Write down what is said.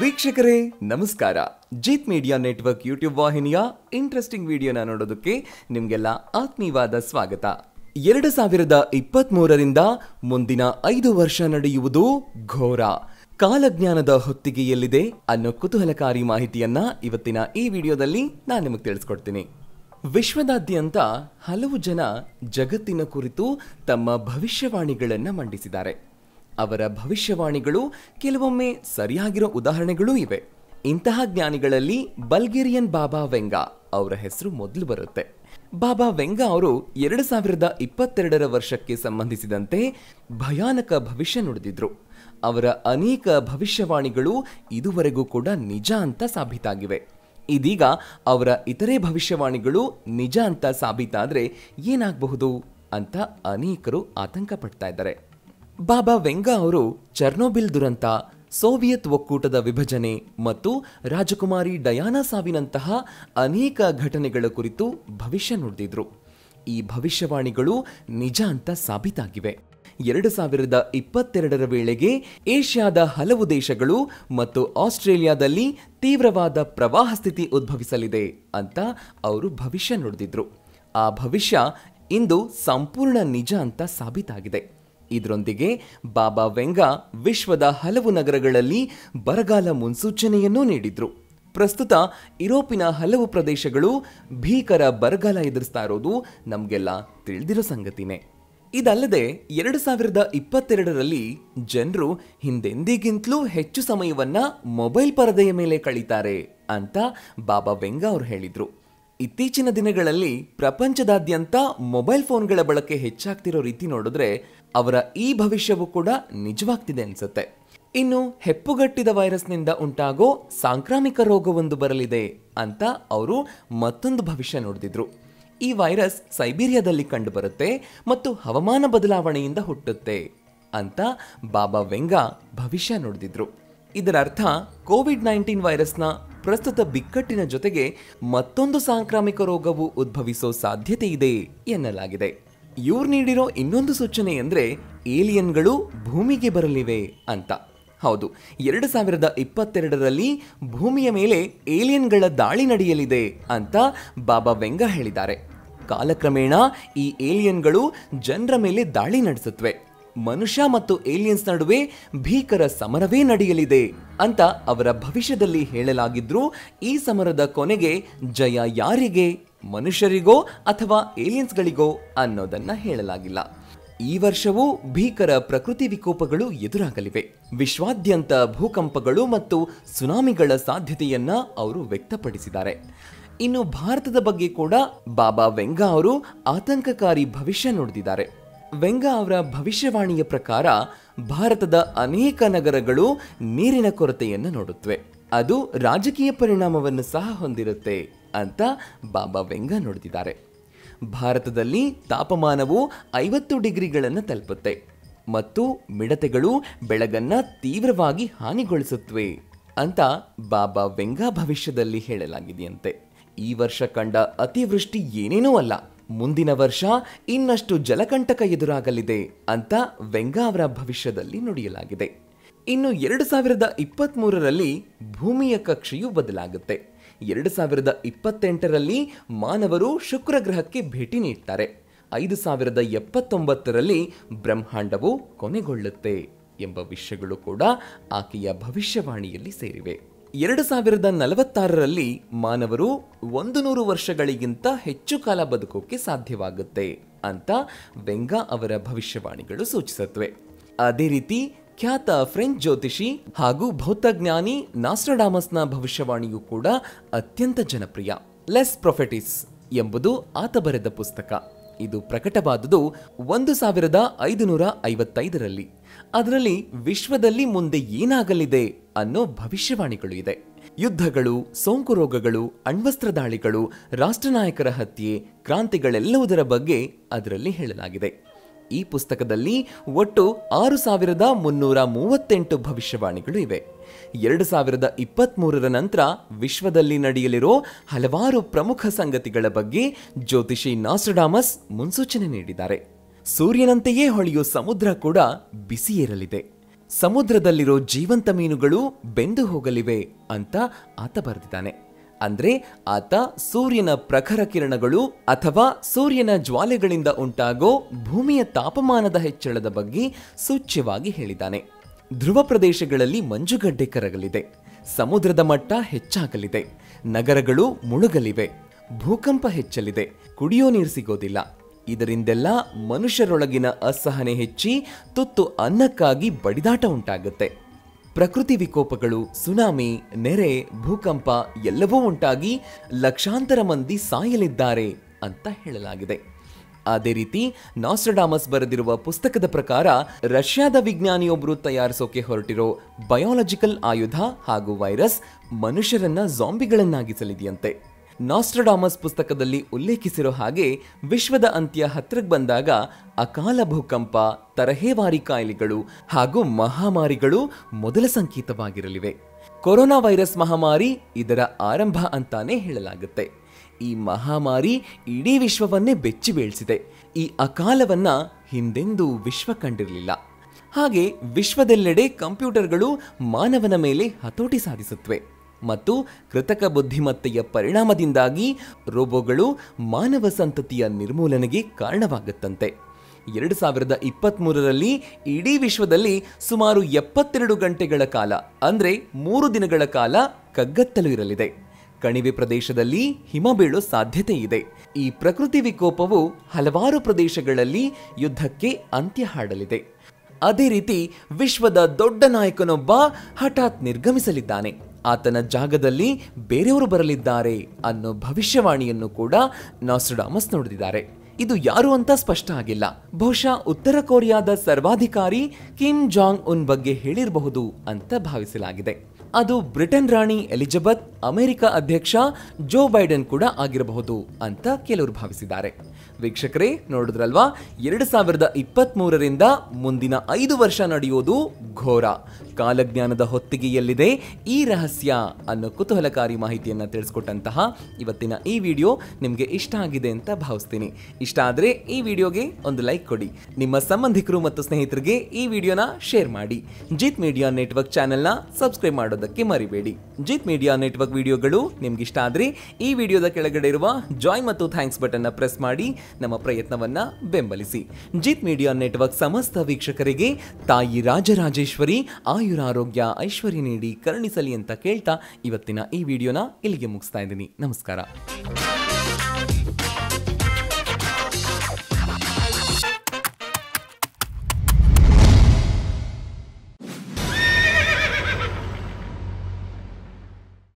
ವೀಕ್ಷಕರೇ ನಮಸ್ಕಾರ Jeet media network YouTube ವಾಹಿನಿಯ ಇಂಟ್ರೆಸ್ಟಿಂಗ್ ವಿಡಿಯೋನ ನೋಡೋದಕ್ಕೆ ನಿಮ್ಗೆಲ್ಲ ಆತ್ಮೀಯವಾದ ಸ್ವಾಗತ ಎರಡು ಸಾವಿರದ ಇಪ್ಪತ್ತ್ ಮೂರರಿಂದ ಮುಂದಿನ ಐದು ವರ್ಷ ನಡೆಯುವುದು ಘೋರ ಕಾಲಜ್ಞಾನದ ಹೊತ್ತಿಗೆಯಲ್ಲಿದೆ ಅನ್ನೋ ಕುತೂಹಲಕಾರಿ ಮಾಹಿತಿಯನ್ನ ಇವತ್ತಿನ ಈ ವಿಡಿಯೋದಲ್ಲಿ ನಾನು ನಿಮಗೆ ತಿಳಿಸ್ಕೊಡ್ತೀನಿ ವಿಶ್ವದಾದ್ಯಂತ ಹಲವು ಜನ ಜಗತ್ತಿನ ಕುರಿತು ತಮ್ಮ ಭವಿಷ್ಯವಾಣಿಗಳನ್ನ ಮಂಡಿಸಿದ್ದಾರೆ ಅವರ ಭವಿಷ್ಯವಾಣಿಗಳು ಕೆಲವೊಮ್ಮೆ ಸರಿಯಾಗಿರೋ ಉದಾಹರಣೆಗಳೂ ಇವೆ ಇಂತಹ ಜ್ಞಾನಿಗಳಲ್ಲಿ ಬಲ್ಗೇರಿಯನ್ ಬಾಬಾ ವೆಂಗಾ ಅವರ ಹೆಸರು ಮೊದಲು ಬರುತ್ತೆ ಬಾಬಾ ವೆಂಗಾ ಅವರು ಎರಡು ಸಾವಿರದ ಇಪ್ಪತ್ತೆರಡರ ವರ್ಷಕ್ಕೆ ಸಂಬಂಧಿಸಿದಂತೆ ಭಯಾನಕ ಭವಿಷ್ಯ ನುಡಿದಿದ್ರು ಅವರ ಅನೇಕ ಭವಿಷ್ಯವಾಣಿಗಳು ಇದುವರೆಗೂ ಕೂಡ ನಿಜ ಅಂತ ಸಾಬೀತಾಗಿವೆ ಇದೀಗ ಅವರ ಇತರೆ ಭವಿಷ್ಯವಾಣಿಗಳು ನಿಜ ಅಂತ ಸಾಬೀತಾದ್ರೆ ಏನಾಗಬಹುದು ಅಂತ ಅನೇಕರು ಆತಂಕ ಪಡ್ತಾ ಇದ್ದಾರೆ ಬಾಬಾ ವೆಂಗಾ ಅವರು ಚರ್ನೋಬಿಲ್ ದುರಂತ ಸೋವಿಯತ್ ಒಕ್ಕೂಟದ ವಿಭಜನೆ ಮತ್ತು ರಾಜಕುಮಾರಿ ಡಯಾನಾ ಸಾವಿನಂತಹ ಅನೇಕ ಘಟನೆಗಳ ಕುರಿತು ಭವಿಷ್ಯ ನುಡಿದಿದ್ರು ಈ ಭವಿಷ್ಯವಾಣಿಗಳು ನಿಜ ಅಂತ ಸಾಬೀತಾಗಿವೆ ಎರಡು ಸಾವಿರದ ಇಪ್ಪತ್ತೆರಡರ ವೇಳೆಗೆ ಏಷ್ಯಾದ ಹಲವು ದೇಶಗಳು ಮತ್ತು ಆಸ್ಟ್ರೇಲಿಯಾದಲ್ಲಿ ತೀವ್ರವಾದ ಪ್ರವಾಹ ಸ್ಥಿತಿ ಉದ್ಭವಿಸಲಿದೆ ಅಂತ ಅವರು ಭವಿಷ್ಯ ನುಡಿದಿದ್ರು ಆ ಭವಿಷ್ಯ ಇಂದು ಸಂಪೂರ್ಣ ನಿಜ ಅಂತ ಸಾಬೀತಾಗಿದೆ ಇದರೊಂದಿಗೆ ಬಾಬಾ ವೆಂಗಾ ವಿಶ್ವದ ಹಲವು ನಗರಗಳಲ್ಲಿ ಬರಗಾಲ ಮುನ್ಸೂಚನೆಯನ್ನೂ ನೀಡಿದ್ರು ಪ್ರಸ್ತುತ ಯುರೋಪಿನ ಹಲವು ಪ್ರದೇಶಗಳು ಭೀಕರ ಬರಗಾಲ ಎದುರಿಸ್ತಾ ಇರೋದು ನಮಗೆಲ್ಲ ತಿಳಿದಿರೋ ಸಂಗತಿನೇ ಇದಲ್ಲದೆ ಎರಡು ಸಾವಿರದ ಇಪ್ಪತ್ತೆರಡರಲ್ಲಿ ಜನರು ಹಿಂದೆಂದಿಗಿಂತಲೂ ಹೆಚ್ಚು ಸಮಯವನ್ನ ಮೊಬೈಲ್ ಪರದೆಯ ಮೇಲೆ ಕಳೀತಾರೆ ಅಂತ ಬಾಬಾ ವೆಂಗಾ ಅವರು ಹೇಳಿದ್ರು ಇತ್ತೀಚಿನ ದಿನಗಳಲ್ಲಿ ಪ್ರಪಂಚದಾದ್ಯಂತ ಮೊಬೈಲ್ ಫೋನ್ಗಳ ಬಳಕೆ ಹೆಚ್ಚಾಗ್ತಿರೋ ರೀತಿ ನೋಡಿದ್ರೆ ಅವರ ಈ ಭವಿಷ್ಯವು ಕೂಡ ನಿಜವಾಗ್ತಿದೆ ಅನ್ಸುತ್ತೆ ಇನ್ನು ಹೆಪ್ಪುಗಟ್ಟಿದ ವೈರಸ್ನಿಂದ ಉಂಟಾಗೋ ಸಾಂಕ್ರಾಮಿಕ ರೋಗವೊಂದು ಬರಲಿದೆ ಅಂತ ಅವರು ಮತ್ತೊಂದು ಭವಿಷ್ಯ ನುಡಿದಿದ್ರು ಈ ವೈರಸ್ ಸೈಬೀರಿಯಾದಲ್ಲಿ ಕಂಡುಬರುತ್ತೆ ಮತ್ತು ಹವಾಮಾನ ಬದಲಾವಣೆಯಿಂದ ಹುಟ್ಟುತ್ತೆ ಅಂತ ಬಾಬಾ ವೆಂಗಾ ಭವಿಷ್ಯ ನುಡಿದಿದ್ರು ಇದರ ಅರ್ಥ ಕೋವಿಡ್ ನೈನ್ಟೀನ್ ವೈರಸ್ನ ಪ್ರಸ್ತುತ ಬಿಕ್ಕಟ್ಟಿನ ಜೊತೆಗೆ ಮತ್ತೊಂದು ಸಾಂಕ್ರಾಮಿಕ ರೋಗವು ಉದ್ಭವಿಸೋ ಸಾಧ್ಯತೆ ಇದೆ ಎನ್ನಲಾಗಿದೆ ಇವ್ರು ನೀಡಿರೋ ಇನ್ನೊಂದು ಸೂಚನೆ ಅಂದ್ರೆ ಏಲಿಯನ್ಗಳು ಭೂಮಿಗೆ ಬರಲಿವೆ ಅಂತ ಹೌದು ಎರಡು ಸಾವಿರದ ಇಪ್ಪತ್ತೆರಡರಲ್ಲಿ ಭೂಮಿಯ ಮೇಲೆ ಏಲಿಯನ್ಗಳ ದಾಳಿ ನಡೆಯಲಿದೆ ಅಂತ ಬಾಬಾ ವೆಂಗಾ ಹೇಳಿದ್ದಾರೆ ಕಾಲಕ್ರಮೇಣ ಈ ಏಲಿಯನ್ಗಳು ಜನರ ಮೇಲೆ ದಾಳಿ ನಡೆಸುತ್ತವೆ ಮನುಷ್ಯ ಮತ್ತು ಏಲಿಯನ್ಸ್ ನಡುವೆ ಭೀಕರ ಸಮರವೇ ನಡೆಯಲಿದೆ ಅಂತ ಅವರ ಭವಿಷ್ಯದಲ್ಲಿ ಹೇಳಲಾಗಿದ್ರೂ ಈ ಸಮರದ ಕೊನೆಗೆ ಜಯ ಯಾರಿಗೆ ಮನುಷ್ಯರಿಗೋ ಅಥವಾ ಏಲಿಯನ್ಸ್ಗಳಿಗೋ ಅನ್ನೋದನ್ನ ಹೇಳಲಾಗಿಲ್ಲ ಈ ವರ್ಷವೂ ಭೀಕರ ಪ್ರಕೃತಿ ವಿಕೋಪಗಳು ಎದುರಾಗಲಿವೆ ವಿಶ್ವಾದ್ಯಂತ ಭೂಕಂಪಗಳು ಮತ್ತು ಸುನಾಮಿಗಳ ಸಾಧ್ಯತೆಯನ್ನ ಅವರು ವ್ಯಕ್ತಪಡಿಸಿದ್ದಾರೆ ಇನ್ನು ಭಾರತದ ಬಗ್ಗೆ ಕೂಡ ಬಾಬಾ ವೆಂಗಾ ಅವರು ಆತಂಕಕಾರಿ ಭವಿಷ್ಯ ನುಡಿದಿದ್ದಾರೆ ವೆಂಗಾ ಅವರ ಭವಿಷ್ಯವಾಣಿಯ ಪ್ರಕಾರ ಭಾರತದ ಅನೇಕ ನಗರಗಳು ನೀರಿನ ಕೊರತೆಯನ್ನು ನೋಡುತ್ತವೆ ಅದು ರಾಜಕೀಯ ಪರಿಣಾಮವನ್ನು ಸಹ ಹೊಂದಿರುತ್ತೆ ಅಂತ ಬಾಬಾ ವೆಂಗಾ ನುಡಿದಿದ್ದಾರೆ ಭಾರತದಲ್ಲಿ ತಾಪಮಾನವು ಐವತ್ತು ಡಿಗ್ರಿಗಳನ್ನು ತಲುಪುತ್ತೆ ಮತ್ತು ಮಿಡತೆಗಳು ಬೆಳಗನ್ನ ತೀವ್ರವಾಗಿ ಹಾನಿಗೊಳಿಸುತ್ತವೆ ಅಂತ ಬಾಬಾ ವೆಂಗಾ ಭವಿಷ್ಯದಲ್ಲಿ ಹೇಳಲಾಗಿದೆಯಂತೆ ಈ ವರ್ಷ ಕಂಡ ಅತಿವೃಷ್ಟಿ ಏನೇನೂ ಅಲ್ಲ ಮುಂದಿನ ವರ್ಷ ಇನ್ನಷ್ಟು ಜಲಕಂಟಕ ಎದುರಾಗಲಿದೆ ಅಂತ ವೆಂಗಾ ಅವರ ಭವಿಷ್ಯದಲ್ಲಿ ನುಡಿಯಲಾಗಿದೆ ಇನ್ನು ಎರಡು ಸಾವಿರದ ಇಪ್ಪತ್ತ್ ಮೂರರಲ್ಲಿ ಭೂಮಿಯ ಕಕ್ಷೆಯು ಬದಲಾಗುತ್ತೆ ಎರಡು ಸಾವಿರದ ಇಪ್ಪತ್ತೆಂಟರಲ್ಲಿ ಮಾನವರು ಶುಕ್ರ ಗ್ರಹಕ್ಕೆ ಭೇಟಿ ನೀಡ್ತಾರೆ ಐದು ಸಾವಿರದ ಎಪ್ಪತ್ತೊಂಬತ್ತರಲ್ಲಿ ಬ್ರಹ್ಮಾಂಡವು ಕೊನೆಗೊಳ್ಳುತ್ತೆ ಎಂಬ ವಿಷಯಗಳು ಕೂಡ ಆಕೆಯ ಭವಿಷ್ಯವಾಣಿಯಲ್ಲಿ ಸೇರಿವೆ ಎರಡು ಸಾವಿರದ ನಲವತ್ತಾರರಲ್ಲಿ ಮಾನವರು ಒಂದು ನೂರು ವರ್ಷಗಳಿಗಿಂತ ಹೆಚ್ಚು ಕಾಲ ಬದುಕೋಕೆ ಸಾಧ್ಯವಾಗುತ್ತೆ ಅಂತ ವೆಂಗಾ ಅವರ ಭವಿಷ್ಯವಾಣಿಗಳು ಸೂಚಿಸುತ್ತವೆ ಅದೇ ರೀತಿ ಖ್ಯಾತ ಫ್ರೆಂಚ್ ಜ್ಯೋತಿಷಿ ಹಾಗೂ ಭೌತಜ್ಞಾನಿ ನಾಸ್ಟ್ರಡಾಮಸ್ನ ಭವಿಷ್ಯವಾಣಿಯೂ ಕೂಡ ಅತ್ಯಂತ ಜನಪ್ರಿಯ ಲೆಸ್ ಪ್ರೊಫೆಟಿಸ್ ಎಂಬುದು ಆತ ಬರೆದ ಪುಸ್ತಕ ಇದು ಪ್ರಕಟವಾದುದು ಒಂದು ಸಾವಿರದ ಐದುನೂರ ಐವತ್ತೈದರಲ್ಲಿ ಅದರಲ್ಲಿ ವಿಶ್ವದಲ್ಲಿ ಮುಂದೆ ಏನಾಗಲಿದೆ ಅನ್ನೋ ಭವಿಷ್ಯವಾಣಿಗಳು ಇದೆ ಯುದ್ಧಗಳು ಸೋಂಕು ರೋಗಗಳು ಅಣ್ವಸ್ತ್ರ ದಾಳಿಗಳು ರಾಷ್ಟ್ರನಾಯಕರ ಹತ್ಯೆ ಕ್ರಾಂತಿಗಳೆಲ್ಲವುದರ ಬಗ್ಗೆ ಅದರಲ್ಲಿ ಹೇಳಲಾಗಿದೆ ಈ ಪುಸ್ತಕದಲ್ಲಿ ಒಟ್ಟು ಆರು ಸಾವಿರದ ಮುನ್ನೂರ ಮೂವತ್ತೆಂಟು ಭವಿಷ್ಯವಾಣಿಗಳು ಇವೆ ಎರಡು ಸಾವಿರದ ಇಪ್ಪತ್ತ್ಮೂರರ ನಂತರ ವಿಶ್ವದಲ್ಲಿ ನಡೆಯಲಿರೋ ಹಲವಾರು ಪ್ರಮುಖ ಸಂಗತಿಗಳ ಬಗ್ಗೆ ಜ್ಯೋತಿಷಿ ನಾಸ್ಟ್ರಡಾಮಸ್ ಮುನ್ಸೂಚನೆ ನೀಡಿದ್ದಾರೆ ಸೂರ್ಯನಂತೆಯೇ ಹೊಳೆಯೋ ಸಮುದ್ರ ಕೂಡ ಬಿಸಿ ಇರಲಿದೆ ಸಮುದ್ರದಲ್ಲಿರೋ ಜೀವಂತ ಮೀನುಗಳು ಬೆಂದು ಹೋಗಲಿವೆ ಅಂತ ಆತ ಬರೆದಿದ್ದಾನೆ ಅಂದ್ರೆ ಆತ ಸೂರ್ಯನ ಪ್ರಖರ ಕಿರಣಗಳು ಅಥವಾ ಸೂರ್ಯನ ಜ್ವಾಲೆಗಳಿಂದ ಉಂಟಾಗೋ ಭೂಮಿಯ ತಾಪಮಾನದ ಹೆಚ್ಚಳದ ಬಗ್ಗೆ ಸೂಚ್ಯವಾಗಿ ಹೇಳಿದ್ದಾನೆ ಧ್ರುವ ಪ್ರದೇಶಗಳಲ್ಲಿ ಮಂಜುಗಡ್ಡೆ ಕರಗಲಿದೆ ಸಮುದ್ರದ ಮಟ್ಟ ಹೆಚ್ಚಾಗಲಿದೆ ನಗರಗಳು ಮುಳುಗಲಿವೆ ಭೂಕಂಪ ಹೆಚ್ಚಲಿದೆ ಕುಡಿಯೋ ನೀರು ಸಿಗೋದಿಲ್ಲ ಇದರಿಂದೆಲ್ಲ ಮನುಷ್ಯರೊಳಗಿನ ಅಸಹನೆ ಹೆಚ್ಚಿ ತುತ್ತು ಅನ್ನಕ್ಕಾಗಿ ಬಡಿದಾಟ ಉಂಟಾಗುತ್ತೆ ಪ್ರಕೃತಿ ವಿಕೋಪಗಳು ಸುನಾಮಿ ನೆರೆ ಭೂಕಂಪ ಎಲ್ಲವೂ ಉಂಟಾಗಿ ಲಕ್ಷಾಂತರ ಮಂದಿ ಸಾಯಲಿದ್ದಾರೆ ಅಂತ ಹೇಳಲಾಗಿದೆ ಅದೇ ರೀತಿ ನಾಸ್ಟ್ರಡಾಮಸ್ ಬರೆದಿರುವ ಪುಸ್ತಕದ ಪ್ರಕಾರ ರಷ್ಯಾದ ವಿಜ್ಞಾನಿಯೊಬ್ಬರು ತಯಾರಿಸೋಕೆ ಹೊರಟಿರೋ ಬಯಾಲಜಿಕಲ್ ಆಯುಧ ಹಾಗೂ ವೈರಸ್ ಮನುಷ್ಯರನ್ನ ಜಾಂಬಿಗಳನ್ನಾಗಿಸಲಿದೆಯಂತೆ ನಾಸ್ಟ್ರಡಾಮಸ್ ಪುಸ್ತಕದಲ್ಲಿ ಉಲ್ಲೇಖಿಸಿರೋ ಹಾಗೆ ವಿಶ್ವದ ಅಂತ್ಯ ಹತ್ರಕ್ಕೆ ಬಂದಾಗ ಅಕಾಲ ಭೂಕಂಪ ತರಹೇವಾರಿ ಕಾಯಿಲೆಗಳು ಹಾಗೂ ಮಹಾಮಾರಿಗಳು ಮೊದಲ ಸಂಕೇತವಾಗಿರಲಿವೆ ಕೊರೋನಾ ವೈರಸ್ ಮಹಾಮಾರಿ ಇದರ ಆರಂಭ ಅಂತಾನೆ ಹೇಳಲಾಗುತ್ತೆ ಈ ಮಹಾಮಾರಿ ಇಡೀ ವಿಶ್ವವನ್ನೇ ಬೆಚ್ಚಿ ಬೀಳ್ಸಿದೆ ಈ ಅಕಾಲವನ್ನ ಹಿಂದೆಂದೂ ವಿಶ್ವ ಕಂಡಿರಲಿಲ್ಲ ಹಾಗೆ ವಿಶ್ವದೆಲ್ಲೆಡೆ ಕಂಪ್ಯೂಟರ್ಗಳು ಮಾನವನ ಮೇಲೆ ಹತೋಟಿ ಸಾಧಿಸುತ್ತವೆ ಮತ್ತು ಕೃತಕ ಬುದ್ಧಿಮತ್ತೆಯ ಪರಿಣಾಮದಿಂದಾಗಿ ರೋಬೋಗಳು ಮಾನವ ಸಂತತಿಯ ನಿರ್ಮೂಲನೆಗೆ ಕಾರಣವಾಗುತ್ತಂತೆ ಎರಡು ಸಾವಿರದ ಇಪ್ಪತ್ತ್ಮೂರರಲ್ಲಿ ಇಡೀ ವಿಶ್ವದಲ್ಲಿ ಸುಮಾರು ಎಪ್ಪತ್ತೆರಡು ಗಂಟೆಗಳ ಕಾಲ ಅಂದ್ರೆ ಮೂರು ದಿನಗಳ ಕಾಲ ಕಗ್ಗತ್ತಲು ಇರಲಿದೆ ಕಣಿವೆ ಪ್ರದೇಶದಲ್ಲಿ ಹಿಮ ಬೀಳೋ ಸಾಧ್ಯತೆ ಇದೆ ಈ ಪ್ರಕೃತಿ ವಿಕೋಪವು ಹಲವಾರು ಪ್ರದೇಶಗಳಲ್ಲಿ ಯುದ್ಧಕ್ಕೆ ಅಂತ್ಯ ಹಾಡಲಿದೆ ಅದೇ ರೀತಿ ವಿಶ್ವದ ದೊಡ್ಡ ನಾಯಕನೊಬ್ಬ ಹಠಾತ್ ನಿರ್ಗಮಿಸಲಿದ್ದಾನೆ ಆತನ ಜಾಗದಲ್ಲಿ ಬೇರೆಯವರು ಬರಲಿದ್ದಾರೆ ಅನ್ನೋ ಭವಿಷ್ಯವಾಣಿಯನ್ನು ಕೂಡ ನಾಸ್ಟ್ರಡಾಮಸ್ ನುಡಿದಿದ್ದಾರೆ ಇದು ಯಾರು ಅಂತ ಸ್ಪಷ್ಟ ಆಗಿಲ್ಲ ಬಹುಶಃ ಉತ್ತರ ಕೊರಿಯಾದ ಸರ್ವಾಧಿಕಾರಿ ಕಿಮ್ ಜಾಂಗ್ ಉನ್ ಬಗ್ಗೆ ಹೇಳಿರಬಹುದು ಅಂತ ಭಾವಿಸಲಾಗಿದೆ ಅದು ಬ್ರಿಟನ್ ರಾಣಿ ಎಲಿಜಬೆತ್ ಅಮೆರಿಕ ಅಧ್ಯಕ್ಷ ಜೋ ಬೈಡೆನ್ ಕೂಡ ಆಗಿರಬಹುದು ಅಂತ ಕೆಲವರು ಭಾವಿಸಿದ್ದಾರೆ ವೀಕ್ಷಕರೇ ನೋಡಿದ್ರಲ್ವಾ ಎರಡು ಸಾವಿರದ ಇಪ್ಪತ್ತ್ ಮೂರರಿಂದ ಮುಂದಿನ ಐದು ವರ್ಷ ನಡೆಯೋದು ಘೋರ ಕಾಲಜ್ಞಾನದ ಹೊತ್ತಿಗೆಯಲ್ಲಿದೆ ಈ ರಹಸ್ಯ ಅನ್ನೋ ಕುತೂಹಲಕಾರಿ ಮಾಹಿತಿಯನ್ನ ತಿಳಿಸ್ಕೊಟ್ಟಂತಹ ಇವತ್ತಿನ ಈ ವಿಡಿಯೋ ನಿಮಗೆ ಇಷ್ಟ ಆಗಿದೆ ಅಂತ ಭಾವಿಸ್ತೀನಿ ಇಷ್ಟ ಆದರೆ ಈ ವಿಡಿಯೋಗೆ ಒಂದು ಲೈಕ್ ಕೊಡಿ ನಿಮ್ಮ ಸಂಬಂಧಿಕರು ಮತ್ತು ಸ್ನೇಹಿತರಿಗೆ ಈ ವಿಡಿಯೋನ ಶೇರ್ ಮಾಡಿ ಜಿತ್ ಮೀಡಿಯಾ ನೆಟ್ವರ್ಕ್ ಚಾನೆಲ್ನ ಸಬ್ಸ್ಕ್ರೈಬ್ ಮಾಡೋದಕ್ಕೆ ಮರಿಬೇಡಿ ಜಿತ್ ಮೀಡಿಯಾ ನೆಟ್ವರ್ಕ್ ವಿಡಿಯೋಗಳು ನಿಮ್ಗೆ ಇಷ್ಟ ಆದರೆ ಈ ವಿಡಿಯೋದ ಕೆಳಗಡೆ ಇರುವ ಜಾಯ್ನ್ ಮತ್ತು ಥ್ಯಾಂಕ್ಸ್ ಬಟನ್ನ ಪ್ರೆಸ್ ಮಾಡಿ ನಮ್ಮ ಪ್ರಯತ್ನವನ್ನ ಬೆಂಬಲಿಸಿ ಜಿತ್ ಮೀಡಿಯಾ ನೆಟ್ವರ್ಕ್ ಸಮಸ್ತ ವೀಕ್ಷಕರಿಗೆ ತಾಯಿ ರಾಜರಾಜೇಶ್ವರಿ ಆಯುರಾರೋಗ್ಯ ಐಶ್ವರ್ಯ ನೀಡಿ ಕರುಣಿಸಲಿ ಅಂತ ಕೇಳ್ತಾ ಇವತ್ತಿನ ಈ ವಿಡಿಯೋನ ಇಲ್ಲಿಗೆ ಮುಗಿಸ್ತಾ ಇದ್ದೀನಿ ನಮಸ್ಕಾರ